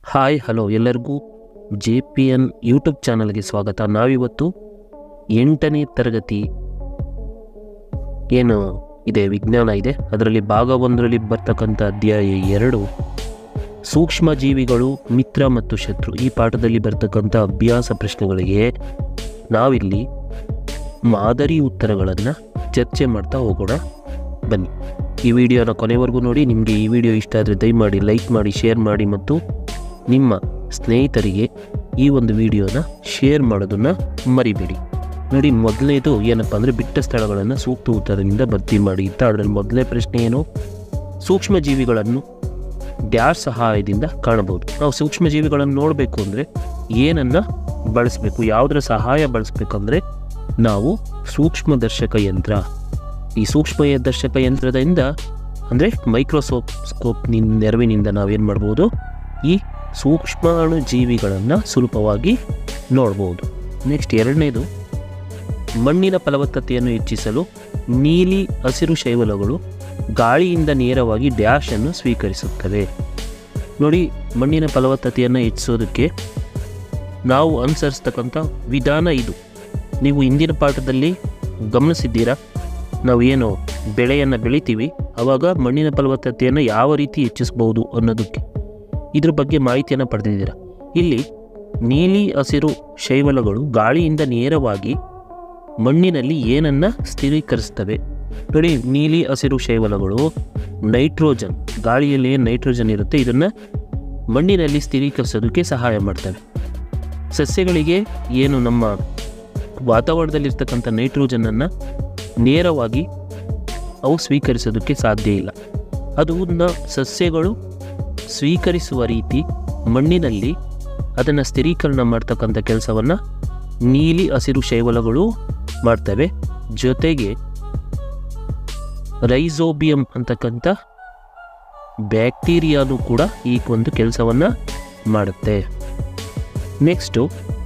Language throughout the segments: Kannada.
ಹಾಯ್ ಹಲೋ ಎಲ್ಲರಿಗೂ ಜೆ ಪಿ ಎನ್ ಯೂಟ್ಯೂಬ್ ಚಾನಲ್ಗೆ ಸ್ವಾಗತ ನಾವಿವತ್ತು ಎಂಟನೇ ತರಗತಿ ಏನು ಇದೆ ವಿಜ್ಞಾನ ಇದೆ ಅದರಲ್ಲಿ ಭಾಗ ಒಂದರಲ್ಲಿ ಬರ್ತಕ್ಕಂಥ ಅಧ್ಯಾಯ ಎರಡು ಸೂಕ್ಷ್ಮ ಜೀವಿಗಳು ಮಿತ್ರ ಮತ್ತು ಶತ್ರು ಈ ಪಾಠದಲ್ಲಿ ಬರ್ತಕ್ಕಂಥ ಅಭ್ಯಾಸ ಪ್ರಶ್ನೆಗಳಿಗೆ ನಾವಿಲ್ಲಿ ಮಾದರಿ ಉತ್ತರಗಳನ್ನು ಚರ್ಚೆ ಮಾಡ್ತಾ ಹೋಗೋಣ ಬನ್ನಿ ಈ ವಿಡಿಯೋನ ಕೊನೆವರೆಗೂ ನೋಡಿ ನಿಮಗೆ ಈ ವಿಡಿಯೋ ಇಷ್ಟ ಆದರೆ ದಯಮಾಡಿ ಲೈಕ್ ಮಾಡಿ ಶೇರ್ ಮಾಡಿ ಮತ್ತು ನಿಮ್ಮ ಸ್ನೇಹಿತರಿಗೆ ಈ ಒಂದು ವಿಡಿಯೋನ ಶೇರ್ ಮಾಡೋದನ್ನು ಮರಿಬೇಡಿ ನೋಡಿ ಮೊದಲನೇದು ಏನಪ್ಪ ಅಂದರೆ ಬಿಟ್ಟ ಸ್ಥಳಗಳನ್ನು ಸೂಕ್ತ ಉತ್ತರದಿಂದ ಭರ್ತಿ ಮಾಡಿ ಅಂತ ಅದರಲ್ಲಿ ಮೊದಲನೇ ಪ್ರಶ್ನೆ ಏನು ಸೂಕ್ಷ್ಮ ಜೀವಿಗಳನ್ನು ಡ್ಯಾಶ್ ಸಹಾಯದಿಂದ ಕಾಣಬಹುದು ನಾವು ಸೂಕ್ಷ್ಮ ಜೀವಿಗಳನ್ನು ನೋಡಬೇಕು ಅಂದರೆ ಏನನ್ನು ಬಳಸಬೇಕು ಯಾವುದರ ಸಹಾಯ ಬಳಸಬೇಕಂದ್ರೆ ನಾವು ಸೂಕ್ಷ್ಮದರ್ಶಕ ಯಂತ್ರ ಈ ಸೂಕ್ಷ್ಮ ದರ್ಶಕ ಯಂತ್ರದಿಂದ ಅಂದರೆ ಮೈಕ್ರೋಸೋಪ್ ಸ್ಕೋಪ್ ನಿನ್ ನೆರವಿನಿಂದ ನಾವೇನು ಮಾಡ್ಬೋದು ಈ ಸೂಕ್ಷ್ಮಾಣು ಜೀವಿಗಳನ್ನು ಸುಲಭವಾಗಿ ನೋಡ್ಬೋದು ನೆಕ್ಸ್ಟ್ ಎರಡನೇದು ಮಣ್ಣಿನ ಫಲವತ್ತತೆಯನ್ನು ಹೆಚ್ಚಿಸಲು ನೀಲಿ ಹಸಿರು ಶೈವಲಗಳು ಗಾಳಿಯಿಂದ ನೇರವಾಗಿ ಡ್ಯಾಶ್ ಅನ್ನು ಸ್ವೀಕರಿಸುತ್ತವೆ ನೋಡಿ ಮಣ್ಣಿನ ಫಲವತ್ತತೆಯನ್ನು ಹೆಚ್ಚಿಸೋದಕ್ಕೆ ನಾವು ಅನುಸರಿಸ್ತಕ್ಕಂಥ ವಿಧಾನ ಇದು ನೀವು ಹಿಂದಿನ ಪಾಠದಲ್ಲಿ ಗಮನಿಸಿದ್ದೀರಾ ನಾವು ಏನು ಬೆಳೆಯನ್ನು ಬೆಳಿತೀವಿ ಆವಾಗ ಮಣ್ಣಿನ ಫಲವತ್ತತೆಯನ್ನು ಯಾವ ರೀತಿ ಹೆಚ್ಚಿಸ್ಬೋದು ಅನ್ನೋದಕ್ಕೆ ಇದ್ರ ಬಗ್ಗೆ ಮಾಹಿತಿಯನ್ನು ಪಡೆದಿದ್ದೀರಾ ಇಲ್ಲಿ ನೀಲಿ ಹಸಿರು ಶೈವಲಗಳು ಗಾಳಿಯಿಂದ ನೇರವಾಗಿ ಮಣ್ಣಿನಲ್ಲಿ ಏನನ್ನು ಸ್ಥಿರೀಕರಿಸ್ತವೆ ನೋಡಿ ನೀಲಿ ಹಸಿರು ಶೈವಲಗಳು ನೈಟ್ರೋಜನ್ ಗಾಳಿಯಲ್ಲಿ ಏನು ನೈಟ್ರೋಜನ್ ಇರುತ್ತೆ ಇದನ್ನು ಮಣ್ಣಿನಲ್ಲಿ ಸ್ಥಿರೀಕರಿಸೋದಕ್ಕೆ ಸಹಾಯ ಮಾಡ್ತವೆ ಸಸ್ಯಗಳಿಗೆ ಏನು ನಮ್ಮ ವಾತಾವರಣದಲ್ಲಿರ್ತಕ್ಕಂಥ ನೈಟ್ರೋಜನನ್ನು ನೇರವಾಗಿ ಅವು ಸ್ವೀಕರಿಸೋದಕ್ಕೆ ಸಾಧ್ಯ ಇಲ್ಲ ಅದನ್ನು ಸಸ್ಯಗಳು ಸ್ವೀಕರಿಸುವ ರೀತಿ ಮಣ್ಣಿನಲ್ಲಿ ಅದನ್ನು ಸ್ಥಿರೀಕರಣ ಮಾಡ್ತಕ್ಕಂಥ ಕೆಲಸವನ್ನು ನೀಲಿ ಹಸಿರು ಶೈವಲಗಳು ಮಾಡ್ತವೆ ಜೊತೆಗೆ ರೈಸೋಬಿಯಂ ಅಂತಕ್ಕಂಥ ಬ್ಯಾಕ್ಟೀರಿಯಾನು ಕೂಡ ಈ ಒಂದು ಕೆಲಸವನ್ನು ಮಾಡುತ್ತೆ ನೆಕ್ಸ್ಟು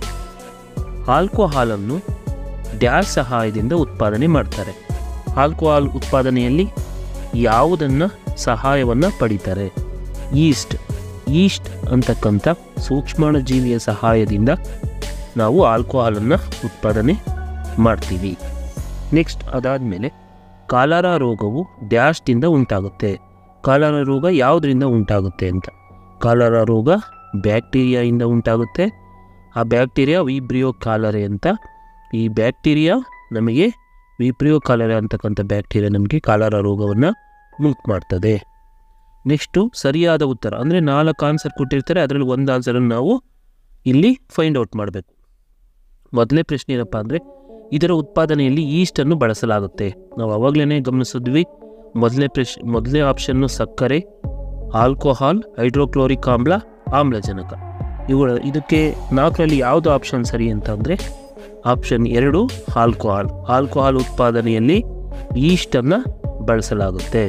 ಆಲ್ಕೋಹಾಲನ್ನು ಡ್ಯಾಶ್ ಸಹಾಯದಿಂದ ಉತ್ಪಾದನೆ ಮಾಡ್ತಾರೆ ಆಲ್ಕೋಹಾಲ್ ಉತ್ಪಾದನೆಯಲ್ಲಿ ಯಾವುದನ್ನು ಸಹಾಯವನ್ನು ಪಡಿತಾರೆ ಈಸ್ಟ್ ಈಸ್ಟ್ ಅಂತಕ್ಕಂಥ ಸೂಕ್ಷ್ಮಾಣುಜೀವಿಯ ಸಹಾಯದಿಂದ ನಾವು ಆಲ್ಕೋಹಾಲನ್ನು ಉತ್ಪಾದನೆ ಮಾಡ್ತೀವಿ ನೆಕ್ಸ್ಟ್ ಅದಾದಮೇಲೆ ಕಾಲರ ರೋಗವು ಡ್ಯಾಶ್ದಿಂದ ಉಂಟಾಗುತ್ತೆ ಕಾಲರ ರೋಗ ಯಾವುದರಿಂದ ಉಂಟಾಗುತ್ತೆ ಅಂತ ಕಾಲರ ರೋಗ ಬ್ಯಾಕ್ಟೀರಿಯಾಯಿಂದ ಉಂಟಾಗುತ್ತೆ ಆ ಬ್ಯಾಕ್ಟೀರಿಯಾ ವಿಬ್ರಿಯೋ ಕಾಲರೆ ಅಂತ ಈ ಬ್ಯಾಕ್ಟೀರಿಯಾ ನಮಗೆ ವಿಬ್ರಿಯೋ ಕಾಲರೆ ಅಂತಕ್ಕಂಥ ಬ್ಯಾಕ್ಟೀರಿಯಾ ನಮಗೆ ಕಾಲರ ರೋಗವನ್ನು ಉಂಟು ಮಾಡ್ತದೆ ನೆಕ್ಸ್ಟು ಸರಿಯಾದ ಉತ್ತರ ಅಂದರೆ ನಾಲ್ಕು ಆನ್ಸರ್ ಕೊಟ್ಟಿರ್ತಾರೆ ಅದರಲ್ಲಿ ಒಂದು ಆನ್ಸರನ್ನು ನಾವು ಇಲ್ಲಿ ಫೈಂಡ್ ಔಟ್ ಮಾಡಬೇಕು ಮೊದಲನೇ ಪ್ರಶ್ನೆ ಏನಪ್ಪ ಅಂದರೆ ಇದರ ಉತ್ಪಾದನೆಯಲ್ಲಿ ಈಸ್ಟನ್ನು ಬಳಸಲಾಗುತ್ತೆ ನಾವು ಅವಾಗಲೇ ಗಮನಿಸಿದ್ವಿ ಮೊದಲನೇ ಪ್ರಶ್ ಮೊದಲನೇ ಆಪ್ಷನ್ನು ಸಕ್ಕರೆ ಆಲ್ಕೋಹಾಲ್ ಹೈಡ್ರೋಕ್ಲೋರಿಕ್ ಆಮ್ಲ ಆಮ್ಲಜನಕ ಇವುಗಳ ಇದಕ್ಕೆ ನಾಲ್ಕರಲ್ಲಿ ಯಾವುದು ಆಪ್ಷನ್ ಸರಿ ಅಂತ ಅಂದರೆ ಆಪ್ಷನ್ ಎರಡು ಆಲ್ಕೋಹಾಲ್ ಆಲ್ಕೋಹಾಲ್ ಉತ್ಪಾದನೆಯಲ್ಲಿ ಈಸ್ಟನ್ನು ಬಳಸಲಾಗುತ್ತೆ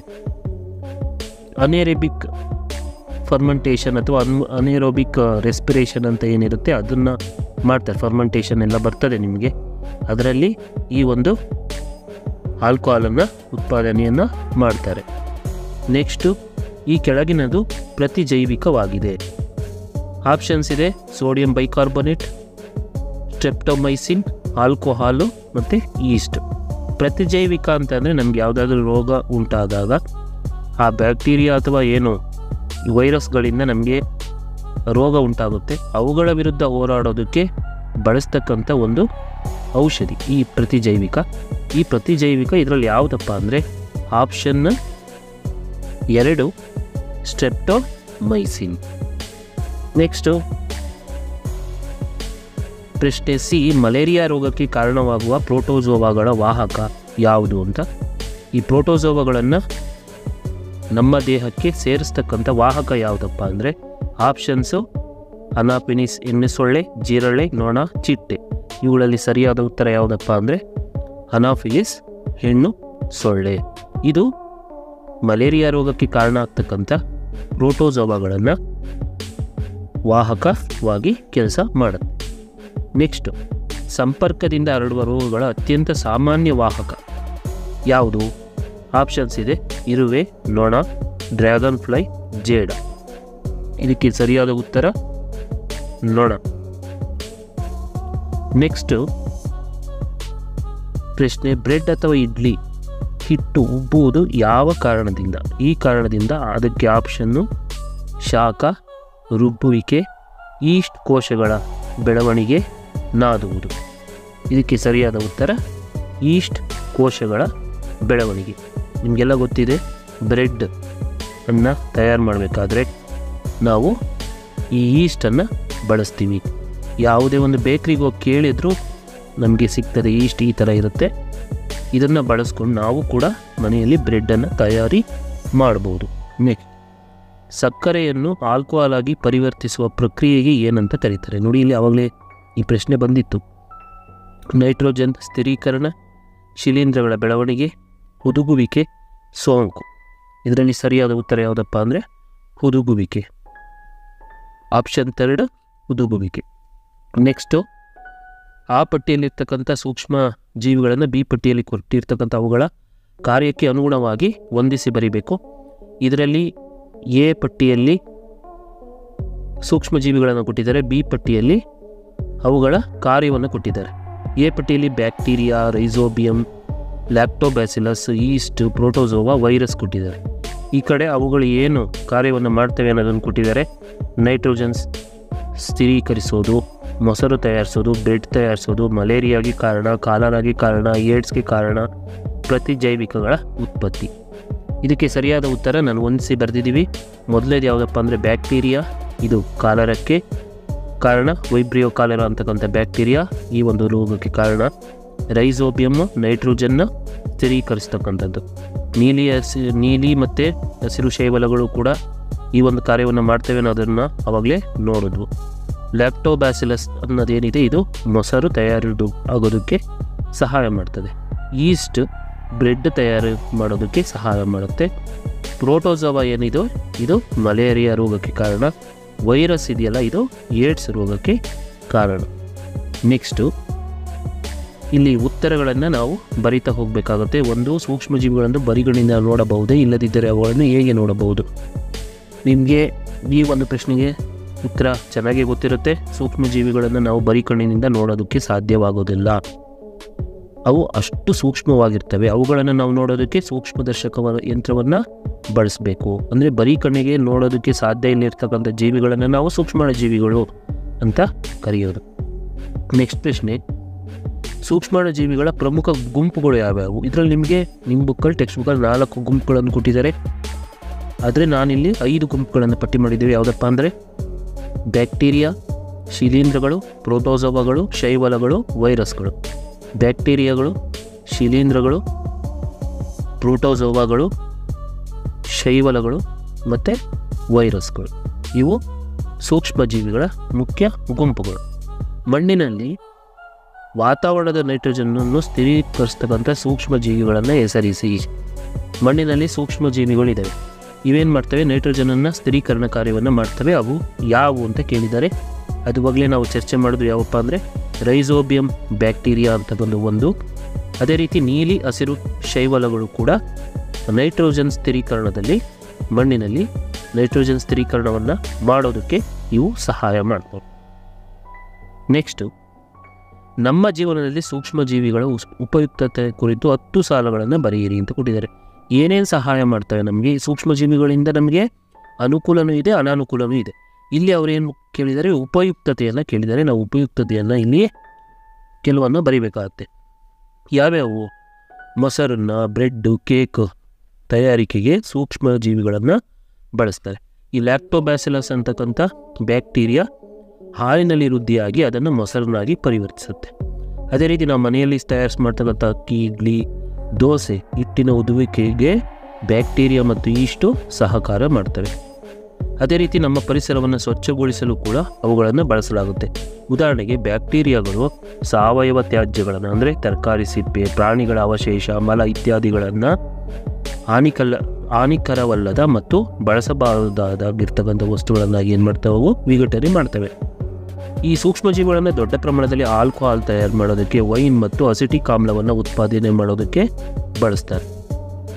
ಅನೇರೆಬಿಕ್ ಫರ್ಮೆಂಟೇಷನ್ ಅಥವಾ ಅನ್ ಅನೇರೋಬಿಕ್ ರೆಸ್ಪಿರೇಷನ್ ಅಂತ ಏನಿರುತ್ತೆ ಅದನ್ನು ಮಾಡ್ತಾರೆ ಫರ್ಮೆಂಟೇಷನ್ ಎಲ್ಲ ಬರ್ತದೆ ನಿಮಗೆ ಅದರಲ್ಲಿ ಈ ಒಂದು ಆಲ್ಕೋಹಾಲನ್ನು ಉತ್ಪಾದನೆಯನ್ನು ಮಾಡ್ತಾರೆ ನೆಕ್ಸ್ಟು ಈ ಕೆಳಗಿನದು ಪ್ರತಿಜೈವಿಕವಾಗಿದೆ ಆಪ್ಷನ್ಸ್ ಇದೆ ಸೋಡಿಯಂ ಬೈಕಾರ್ಬೊನೇಟ್ ಸ್ಟೆಪ್ಟೊಮೈಸಿನ್ ಆಲ್ಕೋಹಾಲು ಮತ್ತು ಈಸ್ಟ್ ಪ್ರತಿಜೈವಿಕ ಅಂತಂದರೆ ನಮ್ಗೆ ಯಾವುದಾದ್ರೂ ರೋಗ ಉಂಟಾದಾಗ ಆ ಬ್ಯಾಕ್ಟೀರಿಯಾ ಅಥವಾ ಏನು ವೈರಸ್ಗಳಿಂದ ನಮಗೆ ರೋಗ ಉಂಟಾಗುತ್ತೆ ಅವುಗಳ ವಿರುದ್ಧ ಹೋರಾಡೋದಕ್ಕೆ ಬಳಸ್ತಕ್ಕಂಥ ಒಂದು ಔಷಧಿ ಈ ಪ್ರತಿಜೈವಿಕ ಈ ಪ್ರತಿಜೈವಿಕ ಇದರಲ್ಲಿ ಯಾವುದಪ್ಪ ಅಂದರೆ ಆಪ್ಷನ್ ಎರಡು ಸ್ಟೆಪ್ಟೊಮೈಸಿನ್ ನೆಕ್ಸ್ಟು ಪ್ರಶ್ನೆ ಸಿ ಮಲೇರಿಯಾ ರೋಗಕ್ಕೆ ಕಾರಣವಾಗುವ ಪ್ರೋಟೋಜೋವಾಗಳ ವಾಹಕ ಯಾವುದು ಅಂತ ಈ ಪ್ರೋಟೋಜೋವಾಗಳನ್ನು ನಮ್ಮ ದೇಹಕ್ಕೆ ಸೇರಿಸ್ತಕ್ಕಂಥ ವಾಹಕ ಯಾವುದಪ್ಪ ಅಂದರೆ ಆಪ್ಷನ್ಸು ಅನಾಪಿನಿಸ್ ಎಣ್ಣೆ ಸೊಳ್ಳೆ ಜೀರಳೆ ನೊಣ ಚಿಟ್ಟೆ ಇವುಗಳಲ್ಲಿ ಸರಿಯಾದ ಉತ್ತರ ಯಾವುದಪ್ಪ ಅಂದರೆ ಅನಾಫಿಲಿಸ್ ಹೆಣ್ಣು ಸೊಳ್ಳೆ ಇದು ಮಲೇರಿಯಾ ರೋಗಕ್ಕೆ ಕಾರಣ ಆಗ್ತಕ್ಕಂಥ ಪ್ರೋಟೋಜೋವಾಗಳನ್ನು ವಾಹಕವಾಗಿ ಕೆಲಸ ಮಾಡುತ್ತೆ ನೆಕ್ಸ್ಟು ಸಂಪರ್ಕದಿಂದ ಹರಡುವ ರೋಗಗಳ ಅತ್ಯಂತ ಸಾಮಾನ್ಯ ವಾಹಕ ಯಾವುದು ಆಪ್ಷನ್ಸ್ ಇದೆ ಇರುವೆ ನೊಣ ಡ್ರ್ಯಾಗನ್ ಫ್ಲೈ ಜೇಡ ಇದಕ್ಕೆ ಸರಿಯಾದ ಉತ್ತರ ನೋಡ ನೆಕ್ಸ್ಟು ಪ್ರಶ್ನೆ ಬ್ರೆಡ್ ಅಥವಾ ಇಡ್ಲಿ ಹಿಟ್ಟು ಉಬ್ಬುವುದು ಯಾವ ಕಾರಣದಿಂದ ಈ ಕಾರಣದಿಂದ ಅದಕ್ಕೆ ಆಪ್ಷನ್ನು ಶಾಖ ರುಬ್ಬುವಿಕೆ ಈಸ್ಟ್ ಕೋಶಗಳ ಬೆಳವಣಿಗೆ ನಾದುವುದು ಇದಕ್ಕೆ ಸರಿಯಾದ ಉತ್ತರ ಈಸ್ಟ್ ಕೋಶಗಳ ಬೆಳವಣಿಗೆ ನಿಮಗೆಲ್ಲ ಗೊತ್ತಿದೆ ಬ್ರೆಡ್ ಅನ್ನು ತಯಾರು ಮಾಡಬೇಕಾದ್ರೆ ನಾವು ಈ ಈಸ್ಟನ್ನು ಬಳಸ್ತೀವಿ ಯಾವುದೇ ಒಂದು ಬೇಕ್ರಿಗೆ ಹೋಗಿ ಕೇಳಿದರೂ ನಮಗೆ ಸಿಗ್ತದೆ ಈಸ್ಟ್ ಈ ಥರ ಇರುತ್ತೆ ಇದನ್ನು ಬಳಸ್ಕೊಂಡು ನಾವು ಕೂಡ ಮನೆಯಲ್ಲಿ ಬ್ರೆಡ್ಡನ್ನು ತಯಾರಿ ಮಾಡ್ಬೋದು ನೆಕ್ಸ್ಟ್ ಸಕ್ಕರೆಯನ್ನು ಆಲ್ಕೋಹಾಲ್ ಆಗಿ ಪರಿವರ್ತಿಸುವ ಪ್ರಕ್ರಿಯೆಗೆ ಏನಂತ ಕರೀತಾರೆ ನೋಡಿ ಇಲ್ಲಿ ಆವಾಗಲೇ ಈ ಪ್ರಶ್ನೆ ಬಂದಿತ್ತು ನೈಟ್ರೋಜನ್ ಸ್ಥಿರೀಕರಣ ಶಿಲೀಂಧ್ರಗಳ ಬೆಳವಣಿಗೆ ಹುದುಗುವಿಕೆ ಸೋಂಕು ಇದರಲ್ಲಿ ಸರಿಯಾದ ಉತ್ತರ ಯಾವುದಪ್ಪ ಅಂದರೆ ಹುದುಗುವಿಕೆ ಆಪ್ಷನ್ ಥರ್ಡ್ ಹುದುಗುವಿಕೆ ನೆಕ್ಸ್ಟು ಆ ಪಟ್ಟಿಯಲ್ಲಿರ್ತಕ್ಕಂಥ ಸೂಕ್ಷ್ಮ ಜೀವಿಗಳನ್ನು ಬಿ ಪಟ್ಟಿಯಲ್ಲಿ ಕೊಟ್ಟಿರ್ತಕ್ಕಂಥ ಅವುಗಳ ಕಾರ್ಯಕ್ಕೆ ಅನುಗುಣವಾಗಿ ಹೊಂದಿಸಿ ಬರಿಬೇಕು ಇದರಲ್ಲಿ ಎ ಪಟ್ಟಿಯಲ್ಲಿ ಸೂಕ್ಷ್ಮ ಜೀವಿಗಳನ್ನು ಕೊಟ್ಟಿದ್ದಾರೆ ಬಿ ಪಟ್ಟಿಯಲ್ಲಿ ಅವುಗಳ ಕಾರ್ಯವನ್ನು ಕೊಟ್ಟಿದ್ದಾರೆ ಎ ಪಟ್ಟಿಯಲ್ಲಿ bacteria rhizobium lactobacillus yeast protozoa virus ಕೊಟ್ಟಿದ್ದಾರೆ ಈ ಕಡೆ ಅವುಗಳು ಏನು ಕಾರ್ಯವನ್ನು ಮಾಡ್ತವೆ ಅನ್ನೋದನ್ನು ಕೊಟ್ಟಿದ್ದಾರೆ ನೈಟ್ರೋಜನ್ಸ್ ಸ್ಥಿರೀಕರಿಸೋದು ಮೊಸರು ತಯಾರಿಸೋದು ಬ್ರೆಡ್ ತಯಾರಿಸೋದು ಮಲೇರಿಯಾಗೆ ಕಾರಣ ಕಾಲರಾಗಿ ಕಾರಣ ಏಡ್ಸ್ಗೆ ಕಾರಣ ಪ್ರತಿಜೈವಿಕಗಳ ಉತ್ಪತ್ತಿ ಇದಕ್ಕೆ ಸರಿಯಾದ ಉತ್ತರ ನಾನು ಹೊಂದಿಸಿ ಬರೆದಿದ್ದೀವಿ ಮೊದಲೇದು ಯಾವುದಪ್ಪ ಅಂದರೆ ಬ್ಯಾಕ್ಟೀರಿಯಾ ಇದು ಕಾಲರಕ್ಕೆ ಕಾರಣ ವೈಬ್ರಿಯೋ ಕಾಲರ ಅಂತಕ್ಕಂಥ ಬ್ಯಾಕ್ಟೀರಿಯಾ ಈ ಒಂದು ರೋಗಕ್ಕೆ ಕಾರಣ ರೈಸೋಬಿಯಮ್ ನೈಟ್ರೋಜನ್ನ ಸ್ಥಿರೀಕರಿಸ್ತಕ್ಕಂಥದ್ದು ನೀಲಿ ಹಸಿ ನೀಲಿ ಮತ್ತು ಹಸಿರು ಶೈವಲಗಳು ಕೂಡ ಈ ಒಂದು ಕಾರ್ಯವನ್ನು ಮಾಡ್ತೇವೆ ಅನ್ನೋದನ್ನು ಅವಾಗಲೇ ನೋಡಿದ್ವು ಲ್ಯಾಕ್ಟೋಬ್ಯಾಸಿಲಸ್ ಅನ್ನೋದೇನಿದೆ ಇದು ಮೊಸರು ತಯಾರು ಆಗೋದಕ್ಕೆ ಸಹಾಯ ಮಾಡ್ತದೆ ಈಸ್ಟ್ ಬ್ರೆಡ್ ತಯಾರು ಮಾಡೋದಕ್ಕೆ ಸಹಾಯ ಮಾಡುತ್ತೆ ಪ್ರೋಟೋಸವಾ ಏನಿದು ಇದು ಮಲೇರಿಯಾ ರೋಗಕ್ಕೆ ಕಾರಣ ವೈರಸ್ ಇದೆಯಲ್ಲ ಇದು ಏಡ್ಸ್ ರೋಗಕ್ಕೆ ಕಾರಣ ನೆಕ್ಸ್ಟು ಇಲ್ಲಿ ಉತ್ತರಗಳನ್ನು ನಾವು ಬರಿತಾ ಹೋಗಬೇಕಾಗುತ್ತೆ ಒಂದು ಸೂಕ್ಷ್ಮಜೀವಿಗಳನ್ನು ಬರಿಗಳಿಂದ ನೋಡಬಹುದೇ ಇಲ್ಲದಿದ್ದರೆ ಅವುಗಳನ್ನು ಹೇಗೆ ನೋಡಬಹುದು ನಿಮಗೆ ಈ ಒಂದು ಪ್ರಶ್ನೆಗೆ ಉತ್ತರ ಚೆನ್ನಾಗಿ ಗೊತ್ತಿರುತ್ತೆ ಸೂಕ್ಷ್ಮಜೀವಿಗಳನ್ನು ನಾವು ಬರಿಕಣ್ಣಿನಿಂದ ನೋಡೋದಕ್ಕೆ ಸಾಧ್ಯವಾಗೋದಿಲ್ಲ ಅವು ಅಷ್ಟು ಸೂಕ್ಷ್ಮವಾಗಿರ್ತವೆ ಅವುಗಳನ್ನು ನಾವು ನೋಡೋದಕ್ಕೆ ಸೂಕ್ಷ್ಮದರ್ಶಕ ಯಂತ್ರವನ್ನು ಬಳಸಬೇಕು ಅಂದರೆ ಬರೀ ಕಣ್ಣಿಗೆ ನೋಡೋದಕ್ಕೆ ಸಾಧ್ಯ ಇಲ್ಲಿರ್ತಕ್ಕಂಥ ಜೀವಿಗಳನ್ನು ನಾವು ಸೂಕ್ಷ್ಮ ಜೀವಿಗಳು ಅಂತ ಕರೆಯೋದು ನೆಕ್ಸ್ಟ್ ಪ್ರಶ್ನೆ ಸೂಕ್ಷ್ಮಾಣು ಜೀವಿಗಳ ಪ್ರಮುಖ ಗುಂಪುಗಳು ಯಾವ್ಯಾವು ಇದರಲ್ಲಿ ನಿಮಗೆ ನಿಮ್ಮ ಬುಕ್ಕಲ್ಲಿ ಟೆಕ್ಸ್ಟ್ ಬುಕ್ಕಲ್ಲಿ ನಾಲ್ಕು ಗುಂಪುಗಳನ್ನು ಕೊಟ್ಟಿದ್ದಾರೆ ಆದರೆ ನಾನಿಲ್ಲಿ ಐದು ಗುಂಪುಗಳನ್ನು ಪಟ್ಟಿ ಮಾಡಿದ್ದೀವಿ ಯಾವುದಪ್ಪ ಅಂದರೆ ಬ್ಯಾಕ್ಟೀರಿಯಾ ಶಿಲೀಂಧ್ರಗಳು ಪ್ರೋಟೋಸೋವಾಗಳು ಶೈವಲಗಳು ವೈರಸ್ಗಳು ಬ್ಯಾಕ್ಟೀರಿಯಾಗಳು ಶಿಲೀಂಧ್ರಗಳು ಪ್ರೋಟೋಸೋವಾಗಳು ಶೈವಲಗಳು ಮತ್ತು ವೈರಸ್ಗಳು ಇವು ಸೂಕ್ಷ್ಮಜೀವಿಗಳ ಮುಖ್ಯ ಗುಂಪುಗಳು ಮಣ್ಣಿನಲ್ಲಿ ವಾತಾವರಣದ ನೈಟ್ರೋಜನ್ನನ್ನು ಸ್ಥಿರೀಕರಿಸ್ತಕ್ಕಂಥ ಸೂಕ್ಷ್ಮ ಜೀವಿಗಳನ್ನು ಹೆಸರಿಸಿ ಮಣ್ಣಿನಲ್ಲಿ ಸೂಕ್ಷ್ಮ ಜೀವಿಗಳಿದ್ದಾವೆ ಇವೇನು ಮಾಡ್ತವೆ ನೈಟ್ರೋಜನನ್ನು ಸ್ಥಿರೀಕರಣ ಕಾರ್ಯವನ್ನು ಮಾಡ್ತವೆ ಅವು ಯಾವುವು ಅಂತ ಕೇಳಿದ್ದಾರೆ ಅದು ಬಗ್ಗೆ ನಾವು ಚರ್ಚೆ ಮಾಡಿದ್ರು ಯಾವಪ್ಪ ಅಂದರೆ ರೈಸೋಬಿಯಂ ಬ್ಯಾಕ್ಟೀರಿಯಾ ಅಂತ ಬಂದು ಒಂದು ಅದೇ ರೀತಿ ನೀಲಿ ಹಸಿರು ಶೈವಲಗಳು ಕೂಡ ನೈಟ್ರೋಜನ್ ಸ್ಥಿರೀಕರಣದಲ್ಲಿ ಮಣ್ಣಿನಲ್ಲಿ ನೈಟ್ರೋಜನ್ ಸ್ಥಿರೀಕರಣವನ್ನು ಮಾಡೋದಕ್ಕೆ ಇವು ಸಹಾಯ ಮಾಡ್ತವೆ ನೆಕ್ಸ್ಟು ನಮ್ಮ ಜೀವನದಲ್ಲಿ ಸೂಕ್ಷ್ಮ ಜೀವಿಗಳ ಉಸ್- ಉಪಯುಕ್ತತೆ ಕುರಿತು ಹತ್ತು ಸಾಲುಗಳನ್ನು ಬರೆಯಿರಿ ಅಂತ ಕೊಟ್ಟಿದ್ದಾರೆ ಏನೇನು ಸಹಾಯ ಮಾಡ್ತವೆ ನಮಗೆ ಈ ಸೂಕ್ಷ್ಮ ಜೀವಿಗಳಿಂದ ನಮಗೆ ಅನುಕೂಲನೂ ಇದೆ ಅನಾನುಕೂಲನೂ ಇದೆ ಇಲ್ಲಿ ಅವರೇನು ಕೇಳಿದ್ದಾರೆ ಉಪಯುಕ್ತತೆಯನ್ನು ಕೇಳಿದ್ದಾರೆ ನಾವು ಉಪಯುಕ್ತತೆಯನ್ನು ಇಲ್ಲಿ ಕೆಲವನ್ನು ಬರಿಬೇಕಾಗತ್ತೆ ಯಾವ್ಯಾವು ಮೊಸರನ್ನು ಬ್ರೆಡ್ಡು ಕೇಕ್ ತಯಾರಿಕೆಗೆ ಸೂಕ್ಷ್ಮ ಜೀವಿಗಳನ್ನು ಬಳಸ್ತಾರೆ ಈ ಲ್ಯಾಕ್ಟೋಬ್ಯಾಸಿಲಸ್ ಅಂತಕ್ಕಂಥ ಬ್ಯಾಕ್ಟೀರಿಯಾ ಹಾಲಿನಲ್ಲಿ ವೃದ್ಧಿಯಾಗಿ ಅದನ್ನು ಮೊಸರನ್ನಾಗಿ ಪರಿವರ್ತಿಸುತ್ತೆ ಅದೇ ರೀತಿ ನಾವು ಮನೆಯಲ್ಲಿ ತಯಾರಿಸಿ ಮಾಡ್ತಕ್ಕಂಥ ಅಕ್ಕಿ ಇಡ್ಲಿ ದೋಸೆ ಹಿಟ್ಟಿನ ಉದುವಿಕೆಗೆ ಬ್ಯಾಕ್ಟೀರಿಯಾ ಮತ್ತು ಈಸ್ಟು ಸಹಕಾರ ಮಾಡ್ತವೆ ಅದೇ ರೀತಿ ನಮ್ಮ ಪರಿಸರವನ್ನು ಸ್ವಚ್ಛಗೊಳಿಸಲು ಕೂಡ ಅವುಗಳನ್ನು ಬಳಸಲಾಗುತ್ತೆ ಉದಾಹರಣೆಗೆ ಬ್ಯಾಕ್ಟೀರಿಯಾಗಳು ಸಾವಯವ ತ್ಯಾಜ್ಯಗಳನ್ನು ಅಂದರೆ ತರಕಾರಿ ಸಿಪ್ಪೆ ಪ್ರಾಣಿಗಳ ಅವಶೇಷ ಮಲ ಇತ್ಯಾದಿಗಳನ್ನು ಹಾನಿಕಲ್ಲ ಹಾನಿಕರವಲ್ಲದ ಮತ್ತು ಬಳಸಬಾರದಾಗಿರ್ತಕ್ಕಂಥ ವಸ್ತುಗಳನ್ನಾಗಿ ಏನು ಮಾಡ್ತವೆ ಅವು ವಿಘಟನೆ ಮಾಡ್ತವೆ ಈ ಸೂಕ್ಷ್ಮಜೀವಿಗಳನ್ನು ದೊಡ್ಡ ಪ್ರಮಾಣದಲ್ಲಿ ಆಲ್ಕೋಹಾಲ್ ತಯಾರು ಮಾಡೋದಕ್ಕೆ ವೈನ್ ಮತ್ತು ಅಸಿಟಿಕ್ ಆಮ್ಲವನ್ನು ಉತ್ಪಾದನೆ ಮಾಡೋದಕ್ಕೆ ಬಳಸ್ತಾರೆ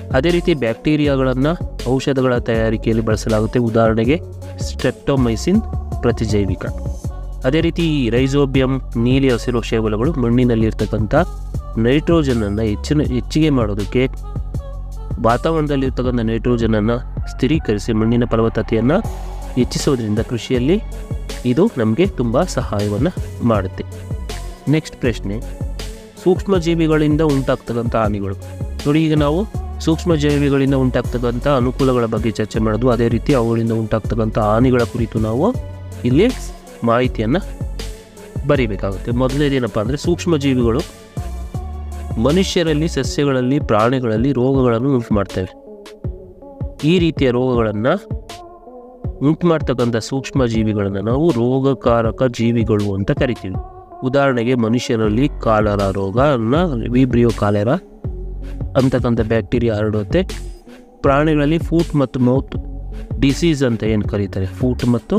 ಅದೇ ರೀತಿ ಬ್ಯಾಕ್ಟೀರಿಯಾಗಳನ್ನು ಔಷಧಗಳ ತಯಾರಿಕೆಯಲ್ಲಿ ಬಳಸಲಾಗುತ್ತೆ ಉದಾಹರಣೆಗೆ ಸ್ಟ್ರೆಪ್ಟೊಮೈಸಿನ್ ಪ್ರತಿಜೈವಿಕ ಅದೇ ರೀತಿ ಈ ರೈಸೋಬಿಯಂ ನೀಲಿ ಹಸಿರು ಶೇವಲಗಳು ಮಣ್ಣಿನಲ್ಲಿರ್ತಕ್ಕಂಥ ನೈಟ್ರೋಜನನ್ನು ಹೆಚ್ಚಿನ ಹೆಚ್ಚಿಗೆ ಮಾಡೋದಕ್ಕೆ ವಾತಾವರಣದಲ್ಲಿರ್ತಕ್ಕಂಥ ನೈಟ್ರೋಜನನ್ನು ಸ್ಥಿರೀಕರಿಸಿ ಮಣ್ಣಿನ ಫಲವತ್ತತೆಯನ್ನು ಹೆಚ್ಚಿಸೋದ್ರಿಂದ ಕೃಷಿಯಲ್ಲಿ ಇದು ನಮಗೆ ತುಂಬ ಸಹಾಯವನ್ನು ಮಾಡುತ್ತೆ ನೆಕ್ಸ್ಟ್ ಪ್ರಶ್ನೆ ಸೂಕ್ಷ್ಮಜೀವಿಗಳಿಂದ ಉಂಟಾಗ್ತಕ್ಕಂಥ ಹಾನಿಗಳು ನೋಡಿ ಈಗ ನಾವು ಸೂಕ್ಷ್ಮಜೀವಿಗಳಿಂದ ಉಂಟಾಗ್ತಕ್ಕಂಥ ಅನುಕೂಲಗಳ ಬಗ್ಗೆ ಚರ್ಚೆ ಮಾಡೋದು ಅದೇ ರೀತಿ ಅವುಗಳಿಂದ ಉಂಟಾಗ್ತಕ್ಕಂಥ ಹಾನಿಗಳ ಕುರಿತು ನಾವು ಇಲ್ಲಿ ಮಾಹಿತಿಯನ್ನು ಬರೀಬೇಕಾಗುತ್ತೆ ಮೊದಲನೇದೇನಪ್ಪ ಅಂದರೆ ಸೂಕ್ಷ್ಮಜೀವಿಗಳು ಮನುಷ್ಯರಲ್ಲಿ ಸಸ್ಯಗಳಲ್ಲಿ ಪ್ರಾಣಿಗಳಲ್ಲಿ ರೋಗಗಳನ್ನು ಉಂಟು ಮಾಡ್ತವೆ ಈ ರೀತಿಯ ರೋಗಗಳನ್ನು ಉಂಟು ಮಾಡ್ತಕ್ಕಂಥ ಸೂಕ್ಷ್ಮ ಜೀವಿಗಳನ್ನು ನಾವು ರೋಗಕಾರಕ ಜೀವಿಗಳು ಅಂತ ಕರಿತೀವಿ ಉದಾಹರಣೆಗೆ ಮನುಷ್ಯರಲ್ಲಿ ಕಾಲರ ರೋಗ ಅನ್ನ ವಿಬ್ರಿಯೋ ಕಾಲೆರಾ ಅಂತಕ್ಕಂಥ ಬ್ಯಾಕ್ಟೀರಿಯಾ ಹರಡುತ್ತೆ ಪ್ರಾಣಿಗಳಲ್ಲಿ ಫೂಟ್ ಮತ್ತು ಮೌತ್ ಡಿಸೀಸ್ ಅಂತ ಏನು ಕರೀತಾರೆ ಫೂಟ್ ಮತ್ತು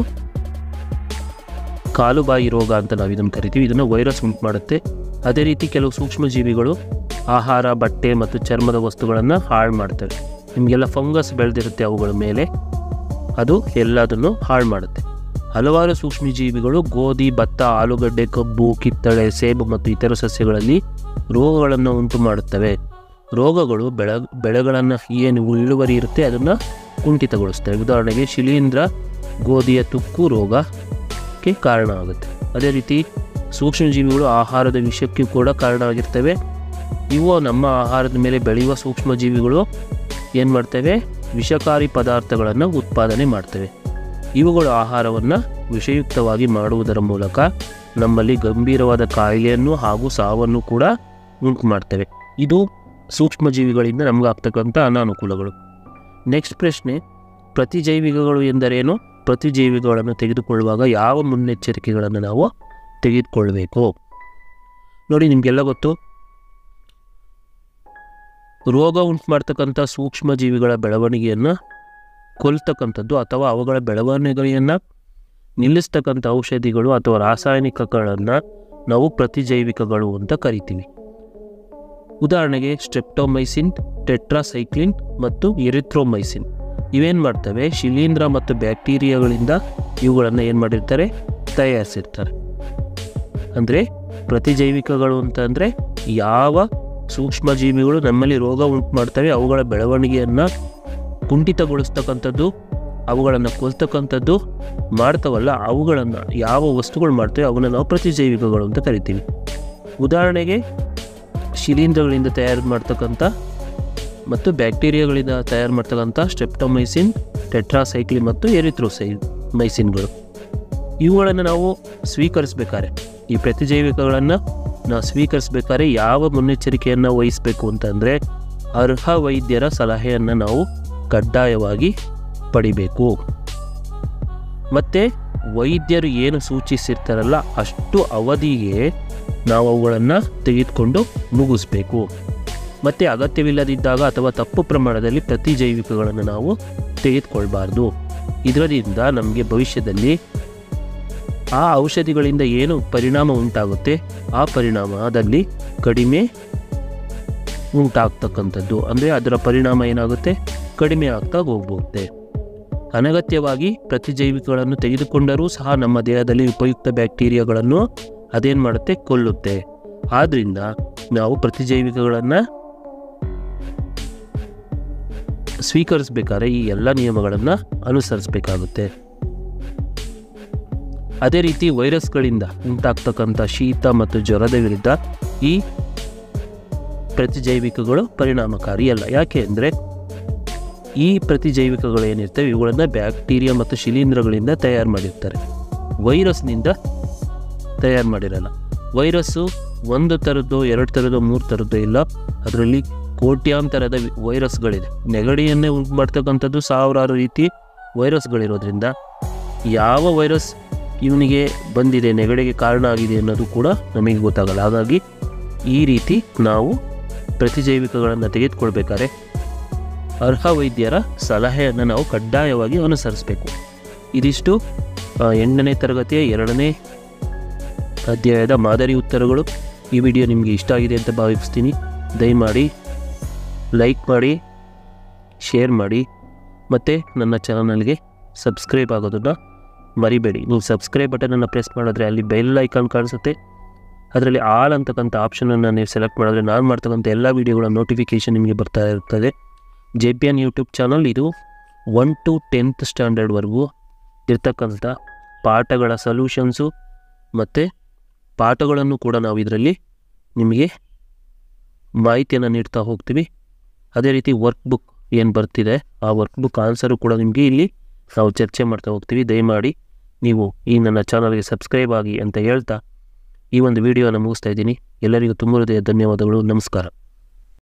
ಕಾಲುಬಾಯಿ ರೋಗ ಅಂತ ನಾವು ಇದನ್ನು ಕರಿತೀವಿ ಇದನ್ನು ವೈರಸ್ ಉಂಟು ಮಾಡುತ್ತೆ ಅದೇ ರೀತಿ ಕೆಲವು ಸೂಕ್ಷ್ಮಜೀವಿಗಳು ಆಹಾರ ಬಟ್ಟೆ ಮತ್ತು ಚರ್ಮದ ವಸ್ತುಗಳನ್ನು ಹಾಳು ಮಾಡ್ತವೆ ನಿಮಗೆಲ್ಲ ಫಂಗಸ್ ಬೆಳೆದಿರುತ್ತೆ ಅವುಗಳ ಮೇಲೆ ಅದು ಎಲ್ಲದನ್ನು ಹಾಳು ಮಾಡುತ್ತೆ ಹಲವಾರು ಸೂಕ್ಷ್ಮಜೀವಿಗಳು ಗೋಧಿ ಭತ್ತ ಆಲೂಗಡ್ಡೆ ಕಬ್ಬು ಕಿತ್ತಳೆ ಸೇಬು ಮತ್ತು ಇತರ ಸಸ್ಯಗಳಲ್ಲಿ ರೋಗಗಳನ್ನು ಉಂಟು ಮಾಡುತ್ತವೆ ರೋಗಗಳು ಬೆಳೆ ಬೆಳೆಗಳನ್ನು ಏನು ಇಳುವರಿ ಇರುತ್ತೆ ಅದನ್ನು ಕುಂಠಿತಗೊಳಿಸ್ತವೆ ಉದಾಹರಣೆಗೆ ಶಿಲೀಂಧ್ರ ಗೋಧಿಯ ತುಕ್ಕು ರೋಗಕ್ಕೆ ಕಾರಣ ಆಗುತ್ತೆ ಅದೇ ರೀತಿ ಸೂಕ್ಷ್ಮಜೀವಿಗಳು ಆಹಾರದ ವಿಷಕ್ಕೂ ಕೂಡ ಕಾರಣ ಆಗಿರ್ತವೆ ಇವು ನಮ್ಮ ಆಹಾರದ ಮೇಲೆ ಬೆಳೆಯುವ ಸೂಕ್ಷ್ಮಜೀವಿಗಳು ಏನು ಮಾಡ್ತವೆ ವಿಷಕಾರಿ ಪದಾರ್ಥಗಳನ್ನು ಉತ್ಪಾದನೆ ಮಾಡ್ತವೆ ಇವುಗಳು ಆಹಾರವನ್ನು ವಿಷಯುಕ್ತವಾಗಿ ಮಾಡುವುದರ ಮೂಲಕ ನಮ್ಮಲ್ಲಿ ಗಂಭೀರವಾದ ಕಾಯಿಲೆಯನ್ನು ಹಾಗೂ ಸಾವನ್ನು ಕೂಡ ಉಂಟು ಮಾಡ್ತವೆ ಇದು ಸೂಕ್ಷ್ಮಜೀವಿಗಳಿಂದ ನಮಗಾಗ್ತಕ್ಕಂಥ ಅನಾನುಕೂಲಗಳು ನೆಕ್ಸ್ಟ್ ಪ್ರಶ್ನೆ ಪ್ರತಿಜೈವಿಕಗಳು ಎಂದರೇನು ಪ್ರತಿಜೀವಿಗಳನ್ನು ತೆಗೆದುಕೊಳ್ಳುವಾಗ ಯಾವ ಮುನ್ನೆಚ್ಚರಿಕೆಗಳನ್ನು ನಾವು ತೆಗೆದುಕೊಳ್ಬೇಕು ನೋಡಿ ನಿಮಗೆಲ್ಲ ಗೊತ್ತು ರೋಗ ಉಂಟು ಮಾಡ್ತಕ್ಕಂಥ ಸೂಕ್ಷ್ಮ ಜೀವಿಗಳ ಬೆಳವಣಿಗೆಯನ್ನು ಕೊಲ್ತಕ್ಕಂಥದ್ದು ಅಥವಾ ಅವುಗಳ ಬೆಳವಣಿಗೆಯನ್ನು ನಿಲ್ಲಿಸ್ತಕ್ಕಂಥ ಔಷಧಿಗಳು ಅಥವಾ ರಾಸಾಯನಿಕಗಳನ್ನು ನಾವು ಪ್ರತಿಜೈವಿಕಗಳು ಅಂತ ಕರಿತೀವಿ ಉದಾಹರಣೆಗೆ ಸ್ಟ್ರೆಪ್ಟೊಮೈಸಿನ್ ಟೆಟ್ರಾಸೈಕ್ಲಿನ್ ಮತ್ತು ಎರಿಥ್ರೋಮೈಸಿನ್ ಇವೇನು ಮಾಡ್ತವೆ ಶಿಲೀಂಧ್ರ ಮತ್ತು ಬ್ಯಾಕ್ಟೀರಿಯಾಗಳಿಂದ ಇವುಗಳನ್ನು ಏನು ಮಾಡಿರ್ತಾರೆ ತಯಾರಿಸಿರ್ತಾರೆ ಅಂದರೆ ಪ್ರತಿಜೈವಿಕಗಳು ಅಂತಂದರೆ ಯಾವ ಸೂಕ್ಷ್ಮಜೀವಿಗಳು ನಮ್ಮಲ್ಲಿ ರೋಗ ಉಂಟು ಮಾಡ್ತವೆ ಅವುಗಳ ಬೆಳವಣಿಗೆಯನ್ನು ಕುಂಠಿತಗೊಳಿಸ್ತಕ್ಕಂಥದ್ದು ಅವುಗಳನ್ನು ಕೊಲ್ತಕ್ಕಂಥದ್ದು ಮಾಡ್ತವಲ್ಲ ಅವುಗಳನ್ನು ಯಾವ ವಸ್ತುಗಳು ಮಾಡ್ತವೆ ಅವನ್ನು ನಾವು ಪ್ರತಿಜೈವಿಕಗಳು ಅಂತ ಕರಿತೀವಿ ಉದಾಹರಣೆಗೆ ಶಿಲೀಂಧ್ರಗಳಿಂದ ತಯಾರು ಮಾಡ್ತಕ್ಕಂಥ ಮತ್ತು ಬ್ಯಾಕ್ಟೀರಿಯಾಗಳಿಂದ ತಯಾರು ಮಾಡ್ತಕ್ಕಂಥ ಸ್ಟೆಪ್ಟೊಮೈಸಿನ್ ಟೆಟ್ರಾಸೈಕ್ಲಿನ್ ಮತ್ತು ಎರಿಥ್ರೋಸೈ ಮೈಸಿನ್ಗಳು ಇವುಗಳನ್ನು ನಾವು ಸ್ವೀಕರಿಸ್ಬೇಕಾದ್ರೆ ಈ ಪ್ರತಿಜೈವಿಕಗಳನ್ನು ನಾವು ಸ್ವೀಕರಿಸ್ಬೇಕಾದ್ರೆ ಯಾವ ಮುನ್ನೆಚ್ಚರಿಕೆಯನ್ನು ವಹಿಸಬೇಕು ಅಂತಂದರೆ ಅರ್ಹ ವೈದ್ಯರ ಸಲಹೆಯನ್ನು ನಾವು ಕಡ್ಡಾಯವಾಗಿ ಪಡಿಬೇಕು ಮತ್ತು ವೈದ್ಯರು ಏನು ಸೂಚಿಸಿರ್ತಾರಲ್ಲ ಅಷ್ಟು ಅವಧಿಗೆ ನಾವು ಅವುಗಳನ್ನು ತೆಗೆದುಕೊಂಡು ಮುಗಿಸ್ಬೇಕು ಮತ್ತು ಅಗತ್ಯವಿಲ್ಲದಿದ್ದಾಗ ಅಥವಾ ತಪ್ಪು ಪ್ರಮಾಣದಲ್ಲಿ ಪ್ರತಿಜೈವಿಕಗಳನ್ನು ನಾವು ತೆಗೆದುಕೊಳ್ಬಾರ್ದು ಇದರಿಂದ ನಮಗೆ ಭವಿಷ್ಯದಲ್ಲಿ ಆ ಔಷಧಿಗಳಿಂದ ಏನು ಪರಿಣಾಮ ಉಂಟಾಗುತ್ತೆ ಆ ಪರಿಣಾಮದಲ್ಲಿ ಕಡಿಮೆ ಉಂಟಾಗ್ತಕ್ಕಂಥದ್ದು ಅಂದರೆ ಅದರ ಪರಿಣಾಮ ಏನಾಗುತ್ತೆ ಕಡಿಮೆ ಆಗ್ತಾ ಹೋಗ್ಬೋಗುತ್ತೆ ಅನಗತ್ಯವಾಗಿ ಪ್ರತಿಜೈವಿಕಗಳನ್ನು ತೆಗೆದುಕೊಂಡರೂ ಸಹ ನಮ್ಮ ದೇಹದಲ್ಲಿ ಉಪಯುಕ್ತ ಬ್ಯಾಕ್ಟೀರಿಯಾಗಳನ್ನು ಅದೇನು ಮಾಡುತ್ತೆ ಕೊಲ್ಲುತ್ತೆ ಆದ್ದರಿಂದ ನಾವು ಪ್ರತಿಜೈವಿಕಗಳನ್ನು ಸ್ವೀಕರಿಸಬೇಕಾದ್ರೆ ಈ ಎಲ್ಲ ನಿಯಮಗಳನ್ನು ಅನುಸರಿಸಬೇಕಾಗುತ್ತೆ ಅದೇ ರೀತಿ ವೈರಸ್ಗಳಿಂದ ಉಂಟಾಗ್ತಕ್ಕಂಥ ಶೀತ ಮತ್ತು ಜ್ವರದ ವಿರುದ್ಧ ಈ ಪ್ರತಿಜೈವಿಕಗಳು ಪರಿಣಾಮಕಾರಿಯಲ್ಲ ಯಾಕೆ ಅಂದರೆ ಈ ಪ್ರತಿಜೈವಿಕಗಳು ಏನಿರ್ತವೆ ಇವುಗಳನ್ನು ಬ್ಯಾಕ್ಟೀರಿಯಾ ಮತ್ತು ಶಿಲೀಂಧ್ರಗಳಿಂದ ತಯಾರು ಮಾಡಿರ್ತಾರೆ ವೈರಸ್ನಿಂದ ತಯಾರು ಮಾಡಿರಲ್ಲ ವೈರಸ್ಸು ಒಂದು ಥರದ್ದು ಎರಡು ಥರದ್ದು ಮೂರು ಥರದ್ದು ಇಲ್ಲ ಅದರಲ್ಲಿ ಕೋಟ್ಯಾಂತರದ ವಿ- ವೈರಸ್ಗಳಿದೆ ನೆಗಡಿಯನ್ನೇ ಉಂಟು ಮಾಡ್ತಕ್ಕಂಥದ್ದು ಸಾವಿರಾರು ರೀತಿ ವೈರಸ್ಗಳಿರೋದ್ರಿಂದ ಯಾವ ವೈರಸ್ ಇವನಿಗೆ ಬಂದಿದೆ ನೆಗಡಿಗೆ ಕಾರಣ ಆಗಿದೆ ಅನ್ನೋದು ಕೂಡ ನಮಗೆ ಗೊತ್ತಾಗಲ್ಲ ಹಾಗಾಗಿ ಈ ರೀತಿ ನಾವು ಪ್ರತಿಜೈವಿಕಗಳನ್ನು ತೆಗೆದುಕೊಳ್ಬೇಕಾದ್ರೆ ಅರ್ಹ ವೈದ್ಯರ ಸಲಹೆಯನ್ನು ನಾವು ಕಡ್ಡಾಯವಾಗಿ ಅನುಸರಿಸಬೇಕು ಇದಿಷ್ಟು ಆ, ಎಂಟನೇ ತರಗತಿಯ ಎರಡನೇ ಅಧ್ಯಾಯದ ಮಾದರಿ ಉತ್ತರಗಳು ಈ ವಿಡಿಯೋ ನಿಮಗೆ ಇಷ್ಟ ಆಗಿದೆ ಅಂತ ಭಾವಿಸ್ತೀನಿ ದಯಮಾಡಿ ಲೈಕ್ ಮಾಡಿ ಶೇರ್ ಮಾಡಿ ಮತ್ತು ನನ್ನ ಚಾನಲ್ಗೆ ಸಬ್ಸ್ಕ್ರೈಬ್ ಆಗೋದನ್ನು ಮರಿಬೇಡಿ ನೀವು ಸಬ್ಸ್ಕ್ರೈಬ್ ಬಟನನ್ನು ಪ್ರೆಸ್ ಮಾಡಿದ್ರೆ ಅಲ್ಲಿ ಬೆಲ್ ಐಕಾನ್ ಕಾಣಿಸುತ್ತೆ ಅದರಲ್ಲಿ ಆಲ್ ಅಂತಕ್ಕಂಥ ಆಪ್ಷನನ್ನು ನೀವು ಸೆಲೆಕ್ಟ್ ಮಾಡಿದ್ರೆ ನಾನು ಮಾಡ್ತಕ್ಕಂಥ ಎಲ್ಲ ವೀಡಿಯೋಗಳ ನೋಟಿಫಿಕೇಷನ್ ನಿಮಗೆ ಬರ್ತಾ ಇರ್ತದೆ J P N YouTube channel ಇದು ಒನ್ ಟು ಟೆಂತ್ ಸ್ಟ್ಯಾಂಡರ್ಡ್ವರೆಗೂ ಇರ್ತಕ್ಕಂಥ ಪಾಠಗಳ ಸೊಲ್ಯೂಷನ್ಸು ಮತ್ತು ಪಾಠಗಳನ್ನು ಕೂಡ ನಾವು ಇದರಲ್ಲಿ ನಿಮಗೆ ಮಾಹಿತಿಯನ್ನು ನೀಡ್ತಾ ಹೋಗ್ತೀವಿ ಅದೇ ರೀತಿ ವರ್ಕ್ ಬುಕ್ ಏನು ಬರ್ತಿದೆ ಆ ವರ್ಕ್ ಬುಕ್ ಆನ್ಸರು ಕೂಡ ನಿಮಗೆ ಇಲ್ಲಿ ನಾವು ಚರ್ಚೆ ಮಾಡ್ತಾ ಹೋಗ್ತೀವಿ ದಯಮಾಡಿ ನೀವು ಈ ನನ್ನ ಚಾನಲ್ಗೆ ಸಬ್ಸ್ಕ್ರೈಬ್ ಆಗಿ ಅಂತ ಹೇಳ್ತಾ ಈ ಒಂದು ವಿಡಿಯೋನ ಮುಗಿಸ್ತಾ ಇದ್ದೀನಿ ಎಲ್ಲರಿಗೂ ತುಂಬ ಹೃದಯ ಧನ್ಯವಾದಗಳು ನಮಸ್ಕಾರ